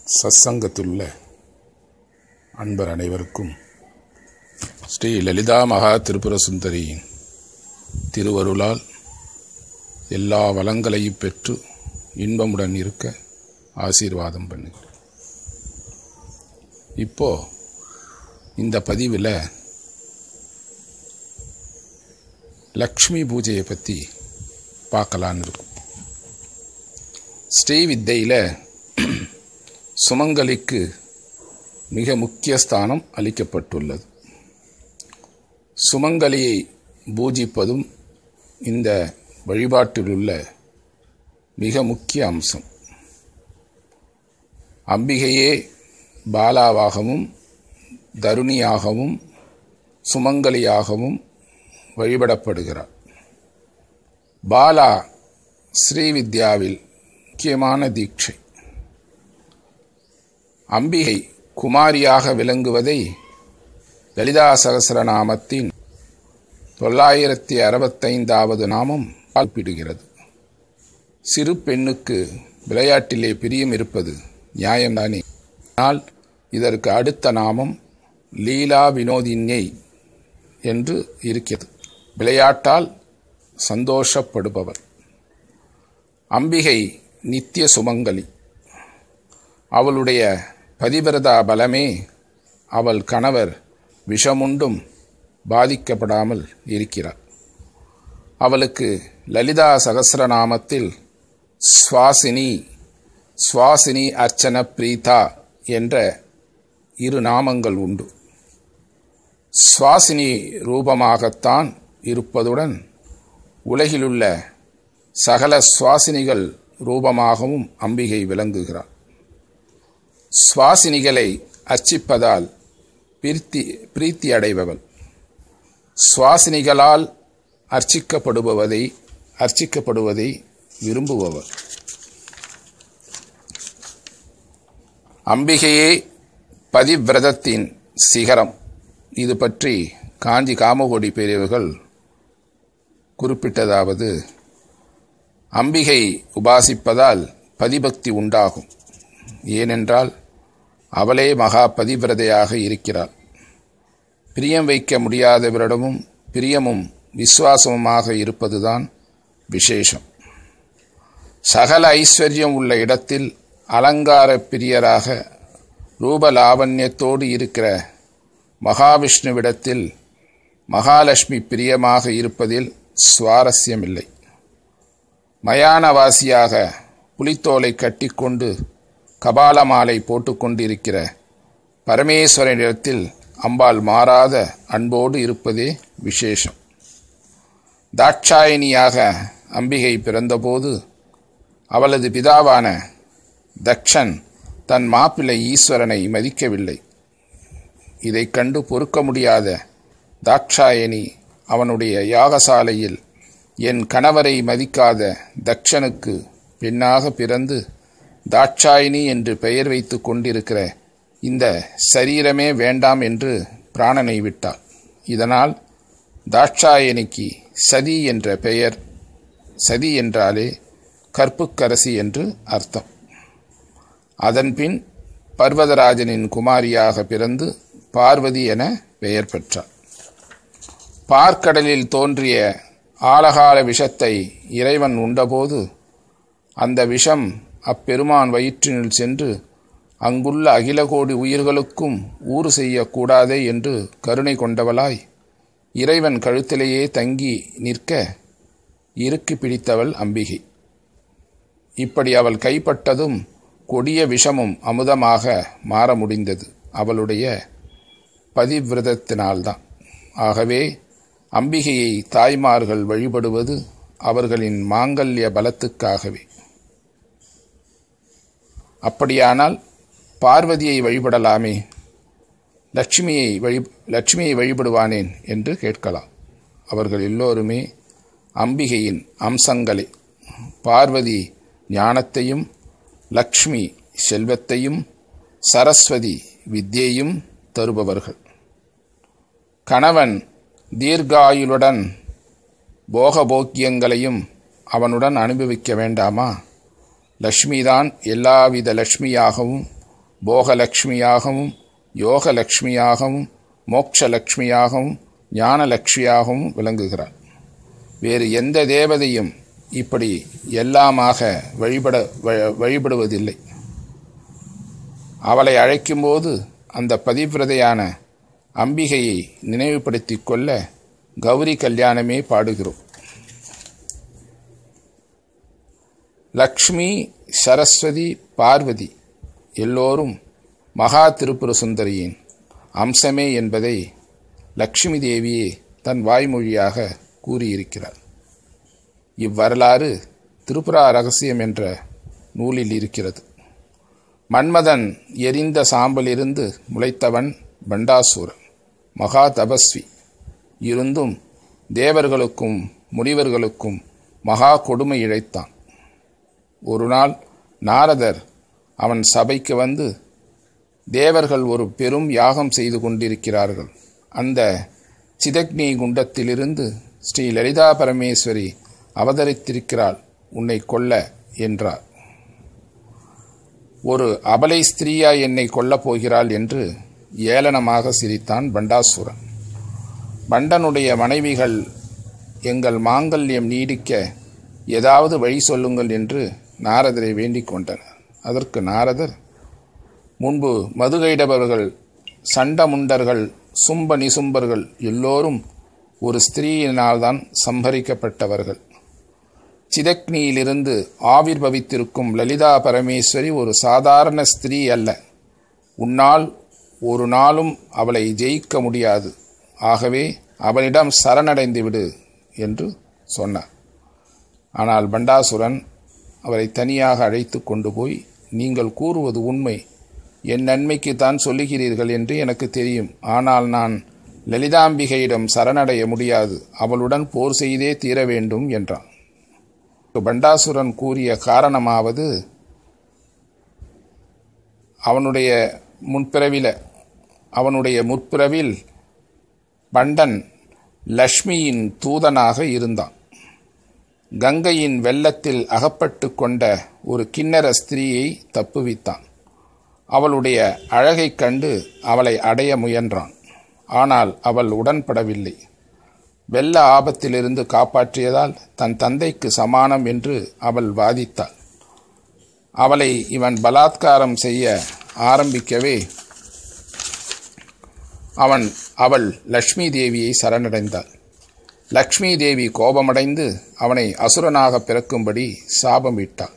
சத்சங்கத்திலுள்ள அன்பர் அனைவருக்கும் ஸ்ரீ லலிதா மகா திரிபுர சுந்தரியின் திருவருளால் எல்லா வளங்களையும் பெற்று இன்பமுடன் இருக்க ஆசீர்வாதம் பண்ணுகிறேன் இப்போ இந்த பதிவில் லக்ஷ்மி பூஜையை பற்றி பார்க்கலான்னு இருக்கும் ஸ்ரீ வித்தையில் சுமங்கலிக்கு மிக முக்கிய ஸ்தானம் அளிக்கப்பட்டுள்ளது சுமங்கலியை பூஜிப்பதும் இந்த வழிபாட்டில் உள்ள மிக முக்கிய அம்சம் அம்பிகையே பாலாவாகவும் தருணியாகவும் சுமங்கலியாகவும் வழிபடப்படுகிறார் பாலா ஸ்ரீவித்யாவில் முக்கியமான தீட்சை அம்பிகை குமாரியாக விளங்குவதை லலிதா சகசரநாமத்தின் தொள்ளாயிரத்தி அறுபத்தைந்தாவது நாமம் பால்பிடுகிறது சிறு பெண்ணுக்கு விளையாட்டிலே பிரியம் இருப்பது நியாயம்தானே ஆனால் இதற்கு அடுத்த நாமம் லீலா வினோதின்யை என்று இருக்கிறது விளையாட்டால் சந்தோஷப்படுபவர் அம்பிகை நித்திய சுமங்கலி அவளுடைய பதிவிரதா பலமே அவள் கணவர் விஷமுண்டும் பாதிக்கப்படாமல் இருக்கிறார் அவளுக்கு லலிதா சகசிரநாமத்தில் சுவாசினி சுவாசினி அர்ச்சன பிரீதா என்ற இரு நாமங்கள் உண்டு சுவாசினி ரூபமாகத்தான் இருப்பதுடன் உலகிலுள்ள சகல சுவாசினிகள் ரூபமாகவும் அம்பிகை விளங்குகிறார் சுவாசினிகளை அர்ச்சிப்பதால் பிரீத்தி பிரீத்தி அடைபவள் சுவாசினிகளால் அர்ச்சிக்கப்படுபவதை அர்ச்சிக்கப்படுவதை விரும்புபவர் அம்பிகையே பதிவிரதத்தின் சிகரம் இது பற்றி காஞ்சி காமகோடி பெரியவர்கள் குறிப்பிட்டதாவது அம்பிகை உபாசிப்பதால் பதிபக்தி உண்டாகும் ஏனென்றால் அவளே மகா பதிவிரதையாக இருக்கிறாள் பிரியம் வைக்க முடியாதவரிடமும் பிரியமும் விசுவாசமுமாக இருப்பதுதான் விசேஷம் சகல ஐஸ்வர்யம் உள்ள இடத்தில் அலங்கார பிரியராக ரூபலாவண்யத்தோடு இருக்கிற மகாவிஷ்ணுவிடத்தில் மகாலட்சுமி பிரியமாக இருப்பதில் சுவாரஸ்யமில்லை மயானவாசியாக புலித்தோலை கட்டிக்கொண்டு கபால மாலை போட்டுக்கொண்டிருக்கிற பரமேஸ்வரனிடத்தில் அம்பாள் மாறாத அன்போடு இருப்பதே விசேஷம் தாட்சாயினியாக அம்பிகை பிறந்தபோது அவளது பிதாவான தக்ஷன் தன் மாப்பிள்ளை ஈஸ்வரனை மதிக்கவில்லை இதை கண்டு பொறுக்க முடியாத தாட்சாயணி அவனுடைய யாகசாலையில் என் கணவரை மதிக்காத தக்ஷனுக்கு பெண்ணாக பிறந்து தாட்சாயினி என்று பெயர் வைத்து கொண்டிருக்கிற இந்த சரீரமே வேண்டாம் என்று பிராணனை விட்டாள் இதனால் தாட்சாயணிக்கு சதி என்ற பெயர் சதி என்றாலே கற்புக்கரசி என்று அர்த்தம் அதன்பின் பர்வதராஜனின் குமாரியாக பிறந்து பார்வதி என பெயர் பெற்றார் பார்க்கடலில் தோன்றிய ஆலகால விஷத்தை இறைவன் உண்டபோது அந்த விஷம் அப்பெருமான் வயிற்றினுள் சென்று அங்குள்ள அகில கோடி உயிர்களுக்கும் ஊறு செய்யக்கூடாதே என்று கருணை கொண்டவளாய் இறைவன் கழுத்திலேயே தங்கி நிற்க இறுக்கி பிடித்தவள் அம்பிகை இப்படி அவள் கைப்பட்டதும் கொடிய விஷமும் அமுதமாக மாற முடிந்தது அவளுடைய பதிவிரதத்தினால்தான் ஆகவே அம்பிகையை தாய்மார்கள் வழிபடுவது அவர்களின் மாங்கல்ய பலத்துக்காகவே அப்படியானால் பார்வதியை வழிபடலாமே லட்சுமியை வழி லட்சுமியை வழிபடுவானேன் என்று கேட்கலாம் அவர்கள் எல்லோருமே அம்பிகையின் அம்சங்களே பார்வதி ஞானத்தையும் லக்ஷ்மி செல்வத்தையும் சரஸ்வதி வித்யையும் தருபவர்கள் கணவன் தீர்காயுளுடன் போகபோக்கியங்களையும் அவனுடன் அனுபவிக்க வேண்டாமா லக்ஷ்மிதான் எல்லாவித லக்ஷ்மியாகவும் போகலக்ஷ்மியாகவும் யோகலக்ஷ்மியாகவும் மோட்சலக்ஷ்மியாகவும் ஞானலக்ஷ்மியாகவும் விளங்குகிறாள் வேறு எந்த தேவதையும் இப்படி எல்லாமாக வழிபட வழிபடுவதில்லை அவளை அழைக்கும்போது அந்த பதிவிரதையான அம்பிகையை நினைவுபடுத்திக் கொள்ள கௌரி கல்யாணமே பாடுகிறோம் லக்ஷ்மி சரஸ்வதி பார்வதி எல்லோரும் மகா திருப்புர சுந்தரியின் அம்சமே என்பதை லக்ஷ்மி தேவியே தன் வாய்மொழியாக கூறியிருக்கிறார் இவ்வரலாறு திருப்புரா ரகசியம் என்ற நூலில் இருக்கிறது மன்மதன் எரிந்த சாம்பலிருந்து முளைத்தவன் பண்டாசூரன் மகா தபஸ்வி இருந்தும் தேவர்களுக்கும் முனிவர்களுக்கும் மகா கொடுமை இழைத்தான் ஒரு நாள் நாரதர் அவன் சபைக்கு வந்து தேவர்கள் ஒரு பெரும் யாகம் செய்து கொண்டிருக்கிறார்கள் அந்த சிதக்னி குண்டத்திலிருந்து ஸ்ரீ லலிதா பரமேஸ்வரி அவதரித்திருக்கிறாள் உன்னை கொல்ல என்றார் ஒரு அபலை ஸ்திரீயா என்னை கொல்லப் போகிறாள் என்று ஏளனமாக சிரித்தான் பண்டாசுரன் பண்டனுடைய மனைவிகள் எங்கள் மாங்கல்யம் நீடிக்க ஏதாவது வழி சொல்லுங்கள் என்று நாரதரை வேண்டிக் கொண்டனர் அதற்கு நாரதர் முன்பு மதுகைடவர்கள் சண்டமுண்டர்கள் சும்ப நிசும்பர்கள் எல்லோரும் ஒரு ஸ்திரீயினால்தான் சம்பரிக்கப்பட்டவர்கள் சிதக்னியிலிருந்து ஆவிர்பவித்திருக்கும் லலிதா பரமேஸ்வரி ஒரு சாதாரண ஸ்திரீ அல்ல உன்னால் ஒரு நாளும் அவளை ஜெயிக்க முடியாது ஆகவே அவளிடம் சரணடைந்து விடு என்று சொன்னார் ஆனால் பண்டாசுரன் அவரை தனியாக அழைத்து கொண்டு போய் நீங்கள் கூறுவது உண்மை என் நன்மைக்கு தான் சொல்லுகிறீர்கள் என்று எனக்கு தெரியும் ஆனால் நான் லலிதாம்பிகையிடம் சரணடைய முடியாது அவளுடன் போர் செய்தே தீர வேண்டும் என்றான் பண்டாசுரன் கூறிய காரணமாவது அவனுடைய முன்பிறவில அவனுடைய முற்பிறவில் பண்டன் லக்ஷ்மியின் தூதனாக இருந்தான் கங்கையின் வெள்ளத்தில் அகப்பட்டு கொண்ட ஒரு கிண்ணற ஸ்திரீயை தப்புவித்தான் அவளுடைய அழகைக் கண்டு அவளை அடைய முயன்றான் ஆனால் அவள் உடன்படவில்லை வெள்ள ஆபத்திலிருந்து காப்பாற்றியதால் தன் தந்தைக்கு சமானம் என்று அவள் வாதித்தாள் அவளை இவன் பலாத்காரம் செய்ய ஆரம்பிக்கவே அவன் அவள் லக்ஷ்மி தேவியை சரணடைந்தாள் லக்ஷ்மி தேவி கோபமடைந்து அவனை அசுரனாக பிறக்கும்படி சாபமிட்டாள்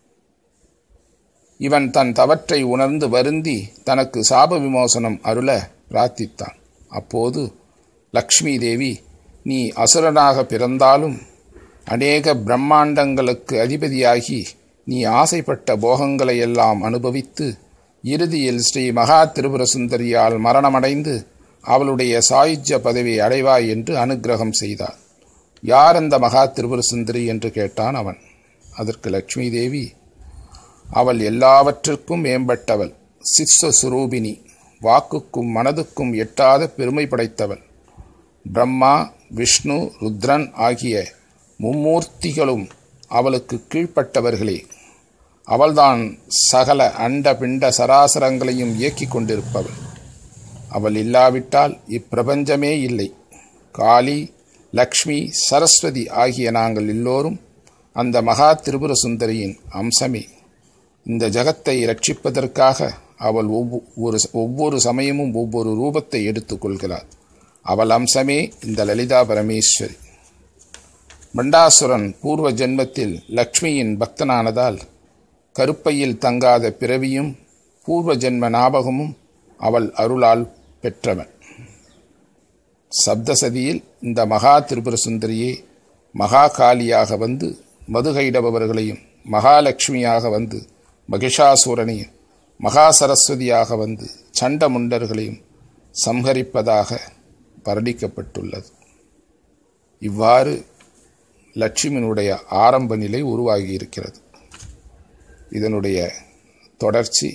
இவன் தன் தவற்றை உணர்ந்து வருந்தி தனக்கு சாப விமோசனம் அருள பிரார்த்தித்தான் அப்போது லக்ஷ்மி தேவி நீ அசுரனாக பிறந்தாலும் அநேக பிரம்மாண்டங்களுக்கு அதிபதியாகி நீ ஆசைப்பட்ட போகங்களை எல்லாம் அனுபவித்து இறுதியில் ஸ்ரீ மகா திரிபுர சுந்தரியால் மரணமடைந்து அவளுடைய சாயுஜ்ய பதவி அடைவாய் என்று அனுக்கிரகம் செய்தார் யார் அந்த மகா திரிபுர சுந்தரி என்று கேட்டான் அவன் அதற்கு லக்ஷ்மி தேவி அவள் எல்லாவற்றிற்கும் மேம்பட்டவள் சிஸ்வஸ்வரூபிணி வாக்குக்கும் மனதுக்கும் எட்டாத பெருமை படைத்தவள் பிரம்மா விஷ்ணு ருத்ரன் ஆகிய மும்மூர்த்திகளும் அவளுக்கு கீழ்ப்பட்டவர்களே அவள்தான் சகல அண்ட பிண்ட சராசரங்களையும் இயக்கிக் கொண்டிருப்பவள் அவள் இல்லாவிட்டால் இப்பிரபஞ்சமே இல்லை காளி லக்ஷ்மி சரஸ்வதி ஆகிய நாங்கள் எல்லோரும் அந்த மகா திரிபுர சுந்தரியின் அம்சமே இந்த ஜகத்தை ரட்சிப்பதற்காக அவள் ஒவ்வொரு ஒவ்வொரு சமயமும் ஒவ்வொரு ரூபத்தை எடுத்துக்கொள்கிறாள் அவள் அம்சமே இந்த லலிதா பரமேஸ்வரி பண்டாசுரன் பூர்வ ஜென்மத்தில் லக்ஷ்மியின் பக்தனானதால் கருப்பையில் தங்காத பிறவியும் பூர்வ ஜென்ம ஞாபகமும் அவள் அருளால் பெற்றவன் சப்தசதியில் இந்த மகா திரிபுர சுந்தரியே மகா காளியாக வந்து மதுகைடபவர்களையும் மகாலட்சுமியாக வந்து மகிஷாசூரனையும் மகா சரஸ்வதியாக வந்து சண்டமுண்டர்களையும் சம்ஹரிப்பதாக வர்ணிக்கப்பட்டுள்ளது இவ்வாறு லட்சுமியினுடைய ஆரம்ப நிலை உருவாகி இருக்கிறது இதனுடைய தொடர்ச்சி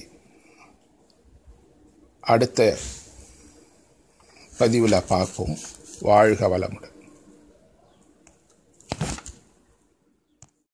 அடுத்த பதிவில் பார்ப்போம் வாழ்க வளமுடன்